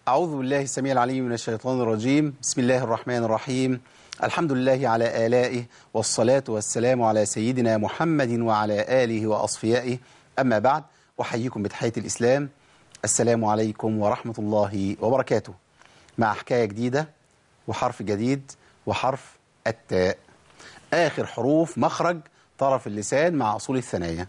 أعوذ بالله السميع العليم من الشيطان الرجيم بسم الله الرحمن الرحيم الحمد لله على آلائه والصلاة والسلام على سيدنا محمد وعلى آله وأصفيائه أما بعد أحييكم بتحية الإسلام السلام عليكم ورحمة الله وبركاته مع حكاية جديدة وحرف جديد وحرف التاء آخر حروف مخرج طرف اللسان مع أصول الثنايا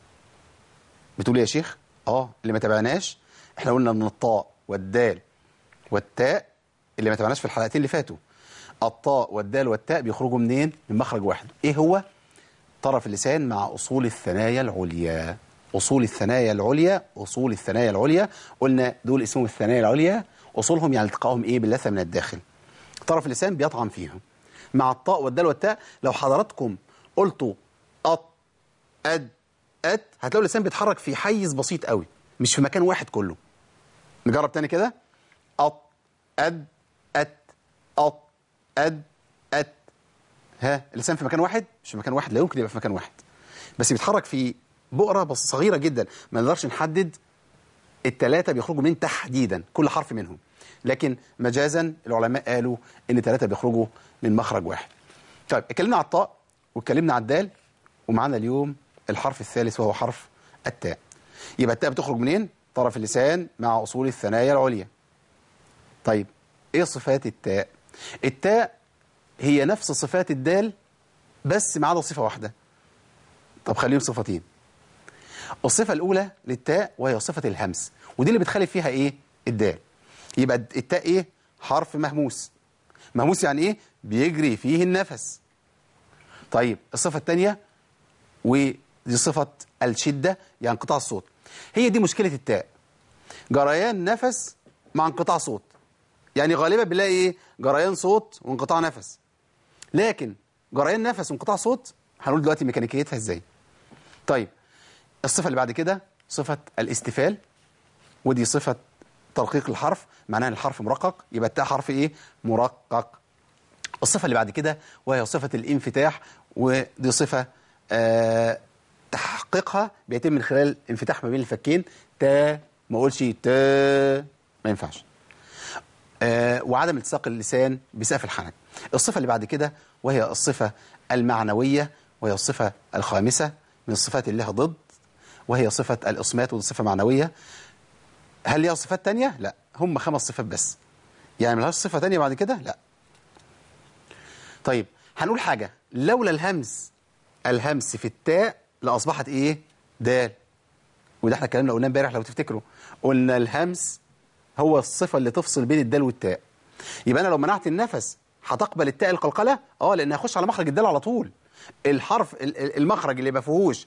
بتقول إيه يا شيخ؟ آه اللي ما تابعناش احنا قلنا ان الطاء والدال والتاء اللي ما تابعناش في الحلقتين اللي فاتوا الطاء والدال والتاء بيخرجوا منين؟ من مخرج واحد ايه هو؟ طرف اللسان مع أصول الثنايا العليا أصول الثنايا العليا أصول الثنايا العليا قلنا دول اسمهم الثنايا العليا أصولهم يعني التقائهم إيه باللثة من الداخل طرف اللسان بيطعم فيهم مع الطاء والدال والتاء لو حضراتكم قلتوا أط أد أت هتلاقوا اللسان بيتحرك في حيز بسيط قوي مش في مكان واحد كله نجرب تاني كده أط أد أت أط أد أت ها اللسان في مكان واحد مش في مكان واحد لا يمكن يبقى في مكان واحد بس بيتحرك في بؤرة بس صغيرة جدا ما نقدرش نحدد الثلاثة بيخرجوا من تحديدا كل حرف منهم لكن مجازا العلماء قالوا ان ثلاثة بيخرجوا من مخرج واحد طيب اتكلمنا على الطاء واتكلمنا على الدال ومعانا اليوم الحرف الثالث وهو حرف التاء يبقى التاء بتخرج منين طرف اللسان مع اصول الثنايا العليا طيب ايه صفات التاء التاء هي نفس صفات الدال بس ما عدا صفه واحده طب خليهم صفتين الصفه الاولى للتاء وهي صفه الهمس ودي اللي بتخالف فيها ايه الدال يبقى التاء ايه حرف مهموس مهموس يعني ايه بيجري فيه النفس طيب الصفه الثانيه ودي صفه الشده يعني انقطاع الصوت هي دي مشكله التاء جريان نفس مع انقطاع صوت يعني غالبا بنلاقي ايه جريان صوت وانقطاع نفس لكن جريان نفس وانقطاع صوت هنقول دلوقتي ميكانيكيتها ازاي طيب الصفه اللي بعد كده صفه الاستفال ودي صفه ترقيق الحرف معناها ان الحرف مرقق يبقى التاء حرف ايه مرقق الصفه اللي بعد كده وهي صفه الانفتاح ودي صفه آه تحقيقها بيتم من خلال انفتاح ما بين الفكين تا ما اقولش تا ما ينفعش آه وعدم التصاق اللسان بسقف الحنك الصفه اللي بعد كده وهي الصفه المعنويه وهي الصفه الخامسه من الصفات اللي لها ضد وهي صفه الاصمات ودي صفه معنويه هل ليها صفات تانية؟ لا هم خمس صفات بس يعني ملهاش صفة تانية بعد كده؟ لا طيب هنقول حاجة لولا الهمس الهمس في التاء لأصبحت إيه؟ دال وده احنا كلامنا قلناه امبارح لو تفتكروا قلنا الهمس هو الصفة اللي تفصل بين الدال والتاء يبقى أنا لو منعت النفس هتقبل التاء القلقلة؟ اه لأن هخش على مخرج الدال على طول الحرف المخرج اللي ما فيهوش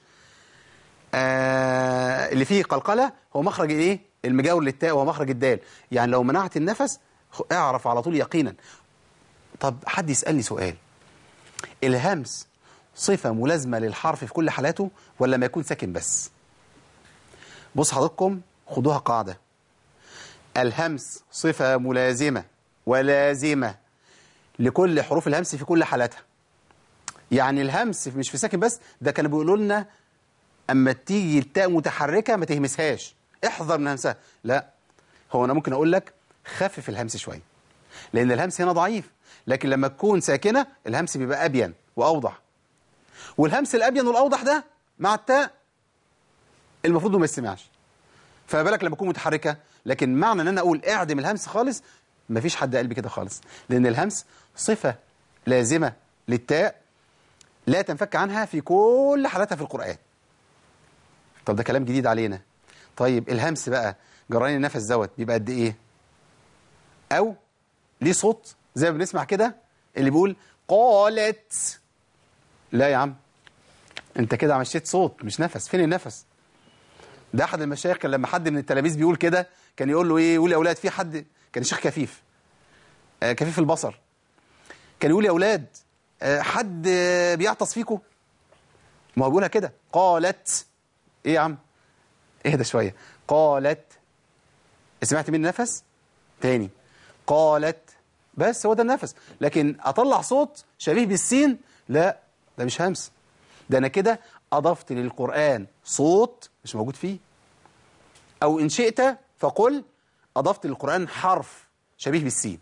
آه اللي فيه قلقلة هو مخرج الايه؟ المجاور للتاء وهو مخرج الدال يعني لو منعت النفس اعرف على طول يقينا طب حد يسألني سؤال الهمس صفة ملازمة للحرف في كل حالاته ولا ما يكون ساكن بس بص حضراتكم خدوها قاعدة الهمس صفة ملازمة ولازمة لكل حروف الهمس في كل حالاتها يعني الهمس مش في ساكن بس ده كانوا بيقولوا لنا اما تيجي التاء متحركة ما تهمسهاش احذر من همسها لا هو انا ممكن اقول لك خفف الهمس شويه لان الهمس هنا ضعيف لكن لما تكون ساكنه الهمس بيبقى ابين واوضح والهمس الابين والاوضح ده مع التاء المفروض ما يستمعش فما بالك لما تكون متحركه لكن معنى ان انا اقول اعدم الهمس خالص مفيش حد قال كده خالص لان الهمس صفه لازمه للتاء لا تنفك عنها في كل حالاتها في القران طب ده كلام جديد علينا طيب الهمس بقى جراني النفس دوت بيبقى قد ايه او ليه صوت زي ما بنسمع كده اللي بيقول قالت لا يا عم انت كده مشيت صوت مش نفس فين النفس ده احد المشايخ كان لما حد من التلاميذ بيقول كده كان يقول له ايه يقول يا اولاد في حد كان الشيخ كفيف آه كفيف البصر كان يقول يا اولاد آه حد آه بيعطس فيكم ما هو بيقولها كده قالت ايه يا عم اهدى شوية قالت سمعت مني نفس تاني قالت بس هو ده النفس لكن اطلع صوت شبيه بالسين لا ده مش همس ده انا كده اضفت للقرآن صوت مش موجود فيه او ان شئت فقل اضفت للقران حرف شبيه بالسين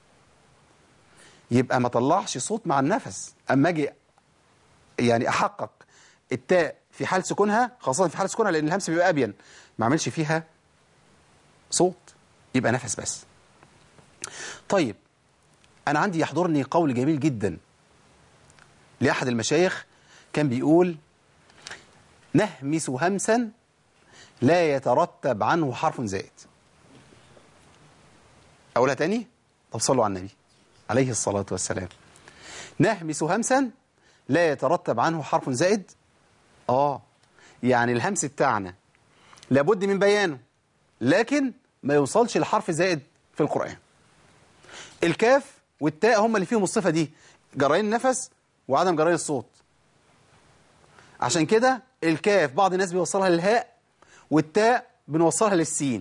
يبقى ما طلعش صوت مع النفس اما اجي يعني احقق التاء في حال سكونها خاصه في حال سكونها لان الهمس بيبقى ابين ما اعملش فيها صوت يبقى نفس بس طيب انا عندي يحضرني قول جميل جدا لاحد المشايخ كان بيقول نهمس همسا لا يترتب عنه حرف زائد اقولها تاني طب صلوا على النبي عليه الصلاه والسلام نهمس همسا لا يترتب عنه حرف زائد اه يعني الهمس بتاعنا لابد من بيانه لكن ما يوصلش لحرف زائد في القرآن الكاف والتاء هم اللي فيهم الصفة دي جرين النفس وعدم جرين الصوت عشان كده الكاف بعض الناس بيوصلها للهاء والتاء بنوصلها للسين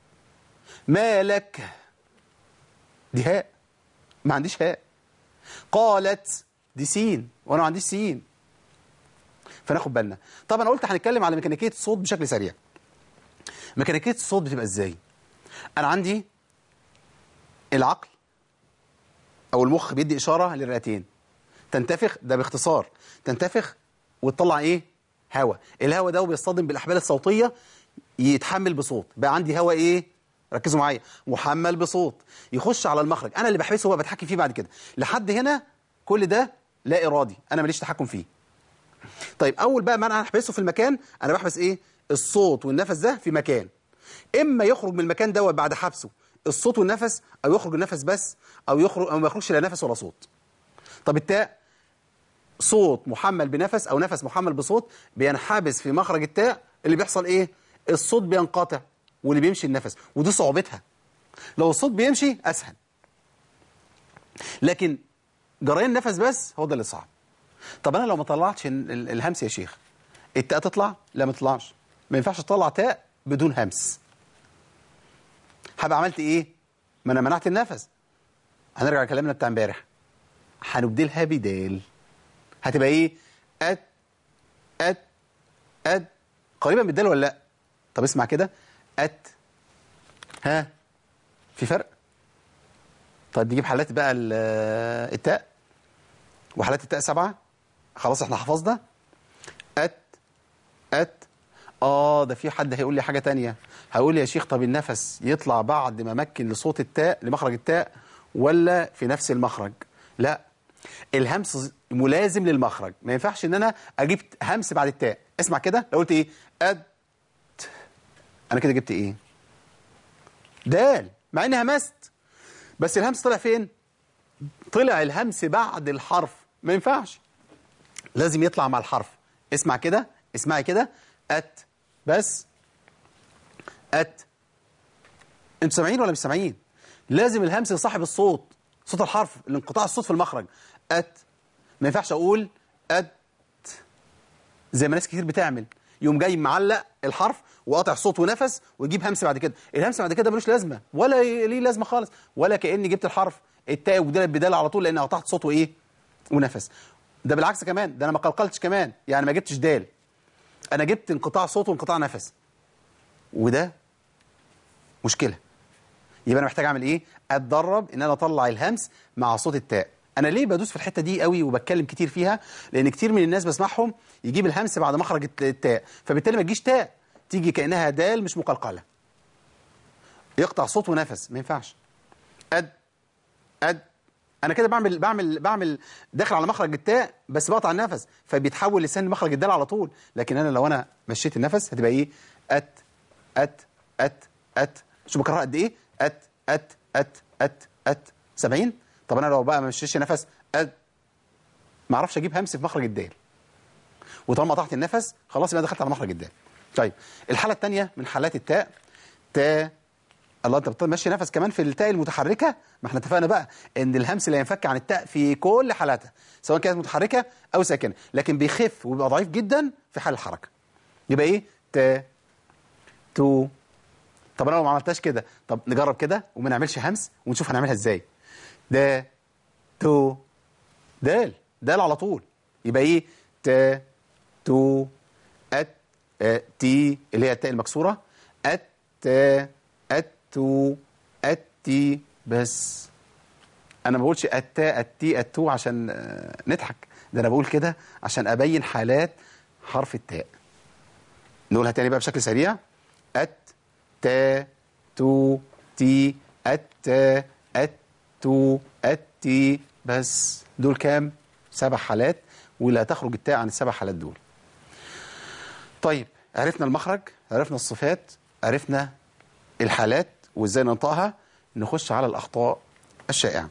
مالك دي هاء ما عنديش هاء قالت دي سين وانا ما عنديش سين فناخد بالنا طب انا قلت هنتكلم على ميكانيكيه الصوت بشكل سريع ميكانيكيه الصوت بتبقى ازاي انا عندي العقل او المخ بيدي اشاره للرئتين تنتفخ ده باختصار تنتفخ وتطلع ايه هواء الهواء ده بيصطدم بالاحبال الصوتيه يتحمل بصوت بقى عندي هواء ايه ركزوا معايا محمل بصوت يخش على المخرج انا اللي بحبسه بقى بتحكم فيه بعد كده لحد هنا كل ده لا ارادي انا ماليش تحكم فيه طيب اول بقى ما انا هحبسه في المكان انا بحبس ايه الصوت والنفس ده في مكان اما يخرج من المكان دوت بعد حبسه الصوت والنفس او يخرج النفس بس او يخرج او ما يخرجش لا نفس ولا صوت طب التاء صوت محمل بنفس او نفس محمل بصوت بينحبس في مخرج التاء اللي بيحصل ايه الصوت بينقطع واللي بيمشي النفس ودي صعوبتها لو الصوت بيمشي اسهل لكن جريان النفس بس هو ده اللي صعب طب انا لو ما طلعتش ال- الهمس يا شيخ التاء تطلع لا ما تطلعش ما ينفعش تطلع تاء بدون همس هبقى عملت ايه ما انا منعت النفس هنرجع لكلامنا بتاع امبارح هنبدلها بدال هتبقى ايه ات ات ات قريبا من الدال ولا لا طب اسمع كده ات ها في فرق طيب نجيب حالات بقى ال- التاء وحالات التاء سبعة خلاص احنا حفظنا ات ات اه ده في حد هيقول لي حاجة تانية هيقول لي يا شيخ طب النفس يطلع بعد ما مكن لصوت التاء لمخرج التاء ولا في نفس المخرج لا الهمس ملازم للمخرج ما ينفعش ان انا اجيب همس بعد التاء اسمع كده لو قلت ايه اد انا كده جبت ايه دال مع اني همست بس الهمس طلع فين طلع الهمس بعد الحرف ما ينفعش لازم يطلع مع الحرف اسمع كده اسمعي كده ات بس ات انتوا سامعين ولا مش سامعين لازم الهمس يصاحب الصوت صوت الحرف الانقطاع الصوت في المخرج ات ما ينفعش اقول ات زي ما ناس كتير بتعمل يوم جاي معلق الحرف وقاطع صوت ونفس ويجيب همس بعد كده الهمس بعد كده ملوش لازمه ولا ليه لازمه خالص ولا كاني جبت الحرف التاء وبدال بدال على طول لان قطعت صوت وايه ونفس ده بالعكس كمان ده انا ما قلقلتش كمان يعني ما جبتش دال انا جبت انقطاع صوت وانقطاع نفس وده مشكله يبقى انا محتاج اعمل ايه اتدرب ان انا اطلع الهمس مع صوت التاء انا ليه بدوس في الحته دي قوي وبتكلم كتير فيها لان كتير من الناس بسمعهم يجيب الهمس بعد مخرج الت- التاء فبالتالي ما تجيش تاء تيجي كانها دال مش مقلقله يقطع صوت ونفس ما ينفعش اد اد انا كده بعمل بعمل بعمل داخل على مخرج التاء بس بقطع النفس فبيتحول لسان لمخرج الدال على طول لكن انا لو انا مشيت النفس هتبقى ايه ات ات ات ات شوف بكررها قد ايه ات ات ات ات ات 70 طب انا لو بقى ما مشيتش نفس ات ما اعرفش اجيب همس في مخرج الدال وطالما قطعت النفس خلاص يبقى دخلت على مخرج الدال طيب الحاله الثانيه من حالات التاء تاء الله انت بتمشي نفس كمان في التاء المتحركه ما احنا اتفقنا بقى ان الهمس لا ينفك عن التاء في كل حالاتها سواء كانت متحركه او ساكنه لكن بيخف وبيبقى ضعيف جدا في حال الحركه يبقى ايه تا تو طب انا لو ما عملتهاش كده طب نجرب كده وما نعملش همس ونشوف هنعملها ازاي دا تو دال دال على طول يبقى ايه تا تو ات آه، تي اللي هي التاء المكسوره ات تا ات التو التي بس انا ما بقولش التا التي التو عشان آه، نضحك ده انا بقول كده عشان ابين حالات حرف التاء نقولها تاني بقى بشكل سريع ات تا تو تي التا التو التي بس دول كام سبع حالات ولا تخرج التاء عن السبع حالات دول طيب عرفنا المخرج عرفنا الصفات عرفنا الحالات وازاي ننطقها نخش على الاخطاء الشائعه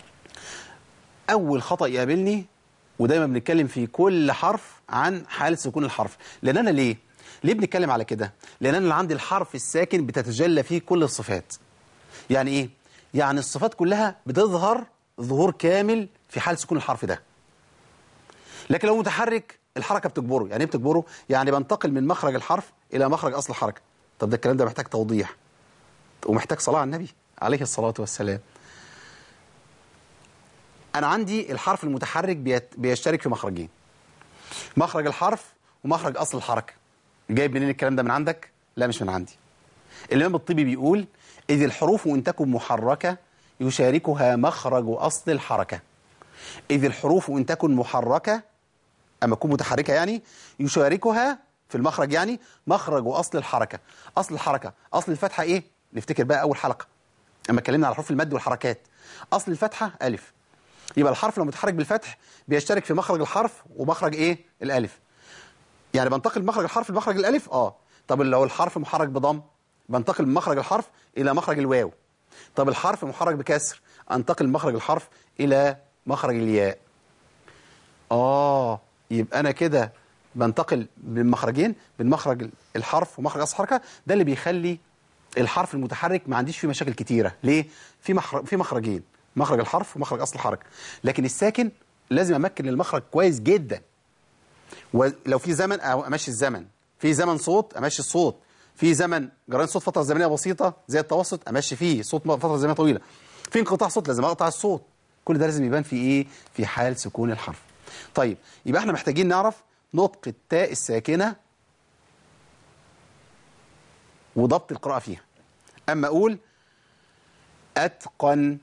اول خطا يقابلني ودايما بنتكلم في كل حرف عن حاله سكون الحرف لان انا ليه ليه بنتكلم على كده لان انا اللي عندي الحرف الساكن بتتجلى فيه كل الصفات يعني ايه يعني الصفات كلها بتظهر ظهور كامل في حال سكون الحرف ده لكن لو متحرك الحركه بتجبره يعني ايه بتجبره يعني بنتقل من مخرج الحرف الى مخرج اصل الحركه طب ده الكلام ده محتاج توضيح ومحتاج صلاه على النبي عليه الصلاه والسلام انا عندي الحرف المتحرك بيت- بيشترك في مخرجين مخرج الحرف ومخرج اصل الحركه جايب منين الكلام ده من عندك لا مش من عندي الامام الطبي بيقول اذ الحروف ان تكن محركه يشاركها مخرج اصل الحركه اذ الحروف ان تكن محركه اما تكون متحركه يعني يشاركها في المخرج يعني مخرج واصل الحركه اصل الحركه اصل الفتحه ايه نفتكر بقى اول حلقه اما اتكلمنا على حروف المد والحركات اصل الفتحه الف يبقى الحرف لو متحرك بالفتح بيشترك في مخرج الحرف ومخرج ايه الالف يعني بنتقل من مخرج الحرف لمخرج الالف اه طب لو الحرف محرك بضم بنتقل من مخرج الحرف الى مخرج الواو طب الحرف محرك بكسر انتقل من مخرج الحرف الى مخرج الياء اه يبقى انا كده بنتقل من مخرجين من مخرج الحرف ومخرج اصل الحركه ده اللي بيخلي الحرف المتحرك ما عنديش فيه مشاكل كتيره ليه في مخرج في مخرجين مخرج الحرف ومخرج اصل الحركه لكن الساكن لازم امكن المخرج كويس جدا ولو في زمن أو امشي الزمن في زمن صوت امشي الصوت في زمن جريان صوت فتره زمنيه بسيطه زي التوسط امشي فيه صوت فتره زمنيه طويله في انقطاع صوت لازم اقطع الصوت كل ده لازم يبان في ايه في حال سكون الحرف طيب يبقى احنا محتاجين نعرف نطق التاء الساكنه وضبط القراءه فيها اما اقول اتقن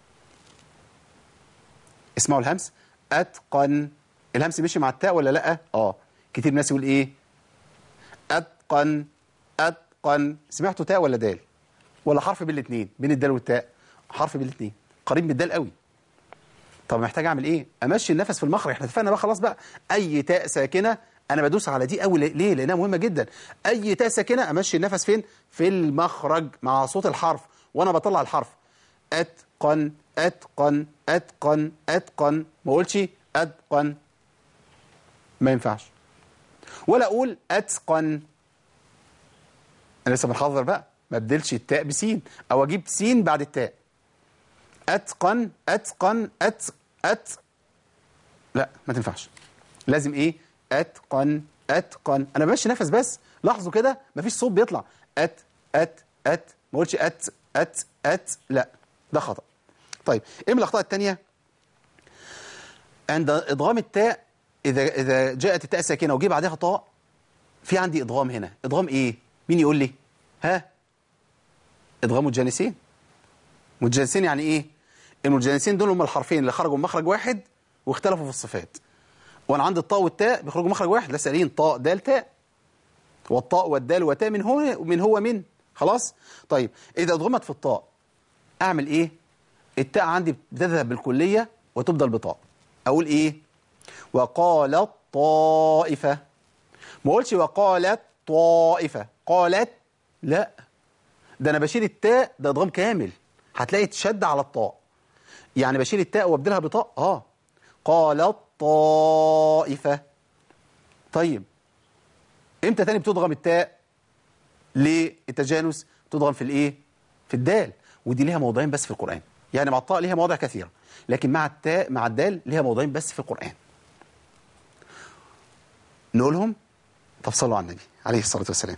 اسمعوا الهمس اتقن الهمس مشي مع التاء ولا لا اه كتير ناس يقول ايه اتقن اتقن سمعتوا تاء ولا دال ولا حرف بين الاثنين بين الدال والتاء حرف بين الاثنين قريب من الدال قوي طب محتاج اعمل ايه امشي النفس في المخرج احنا اتفقنا بقى خلاص بقى اي تاء ساكنه انا بدوس على دي قوي ليه لانها مهمه جدا اي تاء ساكنه امشي النفس فين في المخرج مع صوت الحرف وانا بطلع الحرف اتقن اتقن اتقن اتقن ما اقولش اتقن ما ينفعش ولا اقول اتقن انا لسه بنحضر بقى ما ابدلش التاء بسين او اجيب سين بعد التاء اتقن اتقن ات ات لا ما تنفعش لازم ايه اتقن اتقن انا بمشي نفس بس لاحظوا كده مفيش صوت بيطلع ات ات ات ما اقولش ات ات ات لا ده خطا طيب ايه من الاخطاء الثانيه عند ادغام التاء اذا اذا جاءت التاء ساكنه وجي بعدها طاء في عندي ادغام هنا ادغام ايه مين يقول لي ها ادغام متجانسين متجانسين يعني ايه المتجانسين دول هم الحرفين اللي خرجوا من مخرج واحد واختلفوا في الصفات وانا عندي الطاء والتاء بيخرجوا مخرج واحد لسه قايلين طاء دال تاء والطاء والدال وتاء من هو من هو من خلاص طيب اذا ادغمت في الطاء اعمل ايه التاء عندي بتذهب بالكليه وتبدل بطاء اقول ايه وقالت طائفه ما اقولش وقالت طائفه قالت لا ده انا بشيل التاء ده ادغام كامل هتلاقي تشد على الطاء يعني بشيل التاء وابدلها بطاء اه قالت طائفه طيب امتى تاني بتضغم التاء للتجانس تضغم في الايه في الدال ودي ليها موضعين بس في القرآن يعني مع الطاء ليها مواضع كثيرة لكن مع التاء مع الدال ليها موضعين بس في القرآن نقولهم طب صلوا على النبي عليه الصلاة والسلام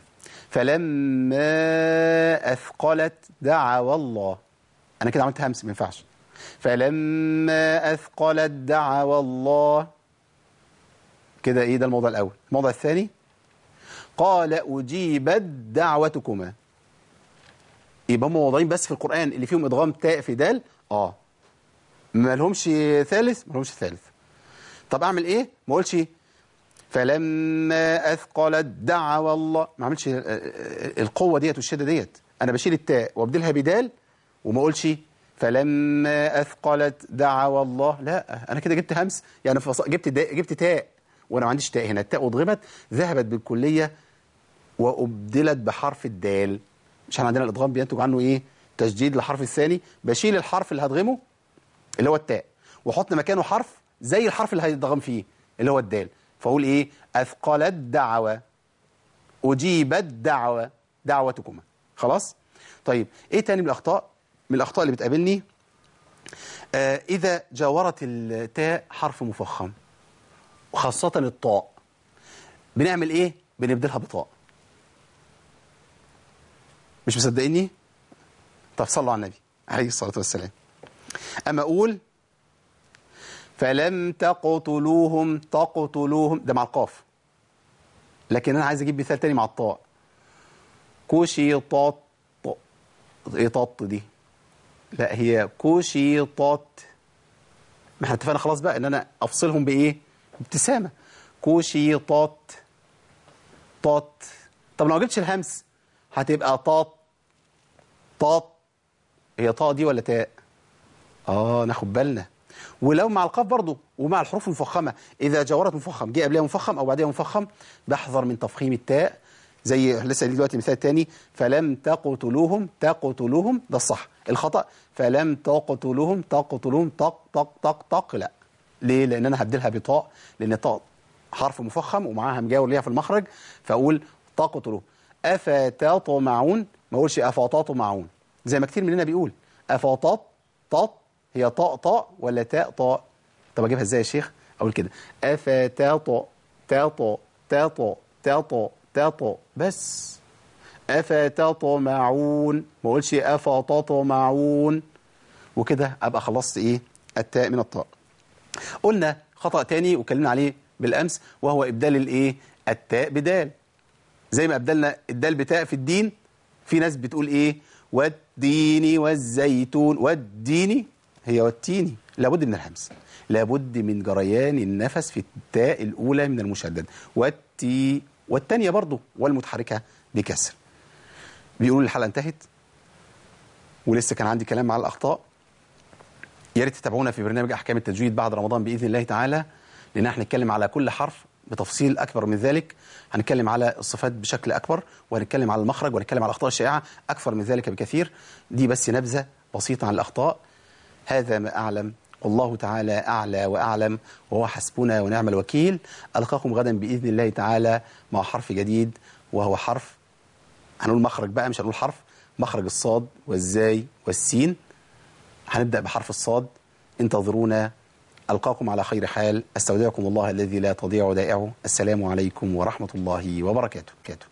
فلما أثقلت دعوا الله أنا كده عملت همس ما ينفعش فلما أثقلت دعوا الله كده إيه ده الموضع الأول الموضع الثاني قال أجيبت دعوتكما يبقى هم موضوعين بس في القرآن اللي فيهم إدغام تاء في دال اه ما لهمش ثالث ما لهمش ثالث طب أعمل إيه ما أقولش فلما أثقلت دعوى الله ما عملش القوة ديت والشدة ديت أنا بشيل التاء وابدلها بدال وما أقولش فلما أثقلت دعوى الله لا أنا كده جبت همس يعني فص... جبت دا... جبت تاء وأنا ما عنديش تاء هنا التاء أضغمت ذهبت بالكلية وأبدلت بحرف الدال مش احنا عندنا الإدغام بينتج عنه إيه تشديد للحرف الثاني بشيل الحرف اللي هدغمه اللي هو التاء واحط مكانه حرف زي الحرف اللي هيدغم فيه اللي هو الدال فأقول إيه أثقلت دعوة أجيبت دعوة دعوتكما خلاص طيب إيه تاني من الأخطاء من الأخطاء اللي بتقابلني آه إذا جاورت التاء حرف مفخم وخاصة الطاء بنعمل إيه بنبدلها بطاء مش مصدقيني طب صلوا على النبي عليه الصلاة والسلام أما أقول فلم تقتلوهم تقتلوهم ده مع القاف لكن أنا عايز أجيب مثال تاني مع الطاء كوشي طاط إيه طاط دي لا هي كوشي طاط ما احنا اتفقنا خلاص بقى ان انا افصلهم بايه ابتسامه كوشي طاط طاط طب لو ما جبتش الهمس هتبقى طاط طاط هي طاء دي ولا تاء اه ناخد بالنا ولو مع القاف برضو ومع الحروف المفخمه اذا جاورت مفخم جه قبلها مفخم او بعدها مفخم بحذر من تفخيم التاء زي لسه دلوقتي مثال تاني فلم تقتلوهم تقتلوهم ده الصح الخطأ فلم تقتلوهم تقتلوهم طق طق طق طق لا ليه لان انا هبدلها بطاء لان طاء حرف مفخم ومعاها مجاور ليها في المخرج فاقول تقتلوهم افتطمعون ما اقولش افتطمعون زي ما كتير مننا بيقول افطط طط هي طاء طاء ولا تاء طاء طب اجيبها ازاي يا شيخ اقول كده افتط تاطو تاطو تاطو تاطو بس افتطمعون ما اقولش افتطمعون وكده ابقى خلصت ايه التاء من الطاء قلنا خطأ تاني وكلمنا عليه بالامس وهو ابدال الايه التاء بدال زي ما ابدلنا الدال بتاء في الدين في ناس بتقول ايه والدين والزيتون والدين هي والتيني لابد من الهمس لابد من جريان النفس في التاء الاولى من المشدد والتي والثانيه برضه والمتحركه بكسر بيقولوا الحلقه انتهت ولسه كان عندي كلام مع الاخطاء يا ريت تتابعونا في برنامج احكام التجويد بعد رمضان باذن الله تعالى لان احنا هنتكلم على كل حرف بتفصيل اكبر من ذلك هنتكلم على الصفات بشكل اكبر وهنتكلم على المخرج وهنتكلم على الاخطاء الشائعه اكثر من ذلك بكثير دي بس نبذه بسيطه عن الاخطاء هذا ما اعلم والله تعالى اعلى واعلم وهو حسبنا ونعم الوكيل القاكم غدا باذن الله تعالى مع حرف جديد وهو حرف هنقول مخرج بقى مش هنقول حرف مخرج الصاد والزاي والسين هنبدا بحرف الصاد انتظرونا ألقاكم على خير حال استودعكم الله الذي لا تضيع ودائعه السلام عليكم ورحمة الله وبركاته